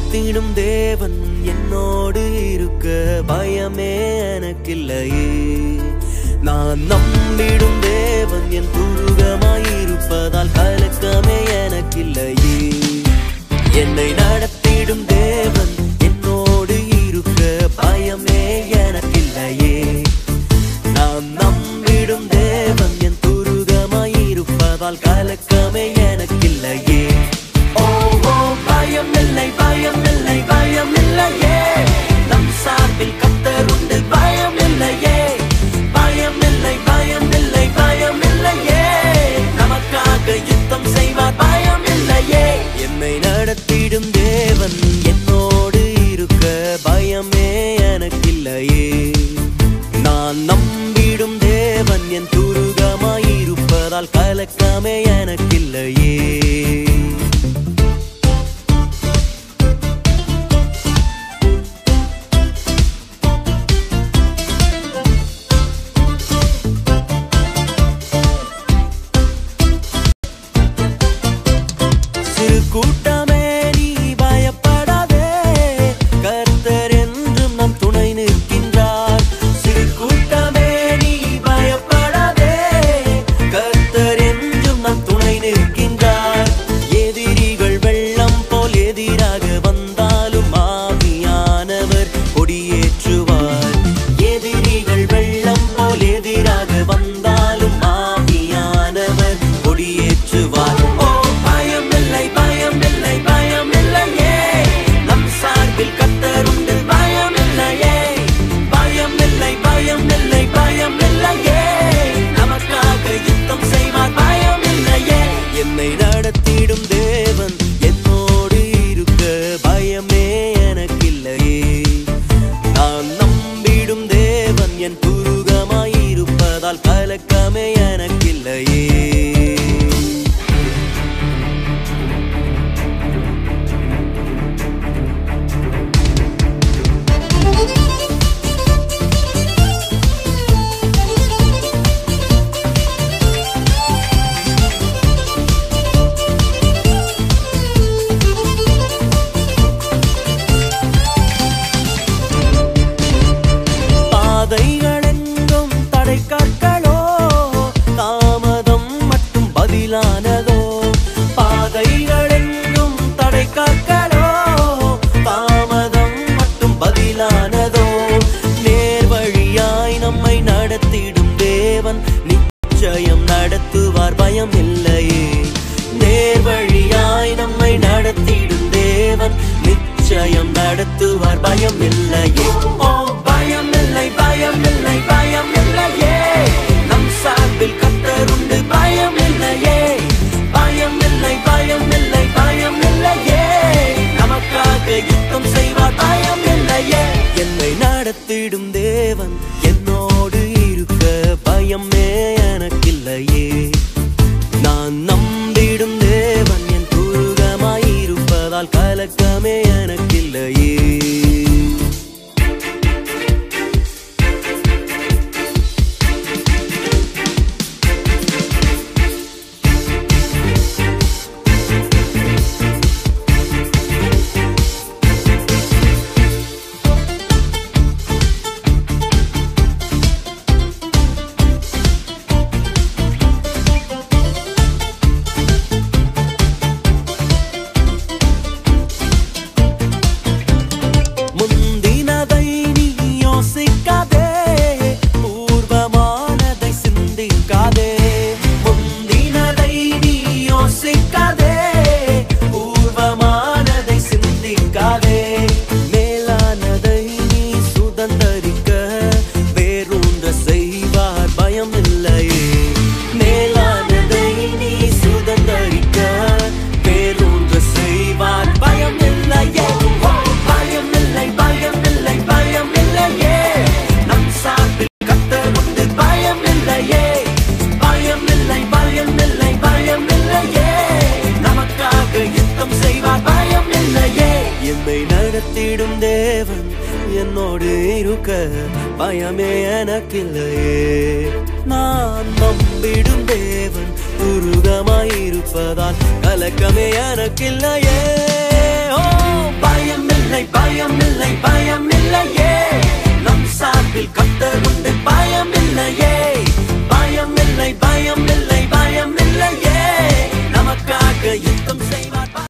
நடத்திடும் தேவன் என்னோடு இருக்க பயமே எனக்கில்லையே நான் நம்பிடும் தேவன் என் துருகமாயிருப்பதால் கலக்கமே எனக்கில்லையே என்னை நடத்திடும் தேவன் என்னோடு இருக்க பயமே எனக்கில்லையே நான் நம்பிடும் தேவன் என் துருகமாயிருப்பதால் கலக்கமே எனக்கில்லையே ஓ ஓ பயம் இல்லை பயம் இல்லை பயம் இல்லையே நம் சார்பில் கத்தருண்டு பயம் இல்லையே பயம் இல்லை பயம் இல்லை பயம் இல்லையே நமக்காக யுத்தம் செய்வார் பயம் இல்லையே என்னை நடத்திடும் தேவன் என்னோடு இருக்க பயமே எனக்கில்லையே நான் நம்பிடும் தேவன் என் துருகமாயிருப்பதால் கலக்கமே எனக்கில்லையே சிறு கூட்டமே நீ பயப்படாதே கர்த்தர் என்றும் நம் துணை நிற்கின்றார் சிறு கூட்டமே நீ பயப்படாதே கர்த்தர் என்றும் நம் துணை நிற்கின்றார் எதிரிகள் வெள்ளம் போல் எதிராக வந்தாலும் ஆவியானவர் கொடியேற்றுவார் எதிரிகள் வெள்ளம் போல் எதிராக வந்தாலும் ஆவியானவர் கொடியேற்றுவார் ஓ பயம் இல்லை பயம் இல்லை பயம் இல்லையே நம் சார்பில் கத்தருண்டு பயம் இல்லையே பயம் இல்லை பயம் இல்லை பயம் இல்லையே நமக்காக யுத்தம் செய்வார் பயம் இல்லையே என்னை நடத்திடும் தேவன் என்னோடு இருக்க பயமே எனக்கில்லையே நான் நம்பிடும் தேவன் என் துருகமாயிருப்பதால் கலக்கமே எனக்கில்லையே பாதைகள் எங்கும் தடை கற்களோ தாமதம் மட்டும் பதிலானதோ பாதைகள் எங்கும் தடை கற்களோ தாமதம் மட்டும் பதிலானதோ நேர் வழியாய் நம்மை நடத்திடும் தேவன் நிச்சயம் நடத்துவார் பயம் இல்லையே நேர் வழியாய் நம்மை நடத்திடும் தேவன் நிச்சயம் நடத்துவார் பயம் இல்லையே ஓ பயம் இல்லை பயம் இல்லை பயம் இல்லையே நம் சார்பில் கத்தருண்டு பயம் இல்லையே பயம் இல்லை பயம் இல்லை பயம் இல்லையே நமக்காக யுத்தம் செய்வார் பயம் இல்லையே என்னை நடத்திடும் தேவன் என்னோடு இருக்க பயமே எனக்கில்லையே நான் நம்பிடும் தேவன் என் துருகமாயிருப்பதால் கலக்கமே எனக்கில்லையே முந்தினதை நீ யோசிக்காதே பூர்வமானதை சிந்திக்காதே முந்தினதை நீ யோசிக்காதே பூர்வமானதை சிந்திக்காதே மேலானதை நீ சுதந்தரிக்க வேறொன்ற செய்வார் பயம் இல்லையே மேலானதை நீ சுதந்தரிக்க வேறொன்று செய்வார் பயம் இல்லையே ஓ, பயம் இல்லை பயம் இல்லை பயம் இல்லையே நம் சார்பில் கத்தர் உண்டு பயம் இல்லையே பயம் இல்லை பயம் இல்லை பயம் இல்லையே நமக்காக யுத்தம் செய்வார் பயம் இல்லையே என்னை நடத்திடும் தேவன் என்னோடு இருக்க பயமே எனக்கில்லையே நான் நம்பிடும் தேவன் உருகமாயிருப்பதால் கலக்கமே எனக்கில்லையே ஓ பயம் இல்லை பயம் இல்லை பயம் இல்லையே நம் சார்பில் கத்தர் உண்டு பயம் இல்லையே பயம் இல்லை பயம் இல்லை பயம் இல்லையே நமக்காக யுத்தம் செய்வார்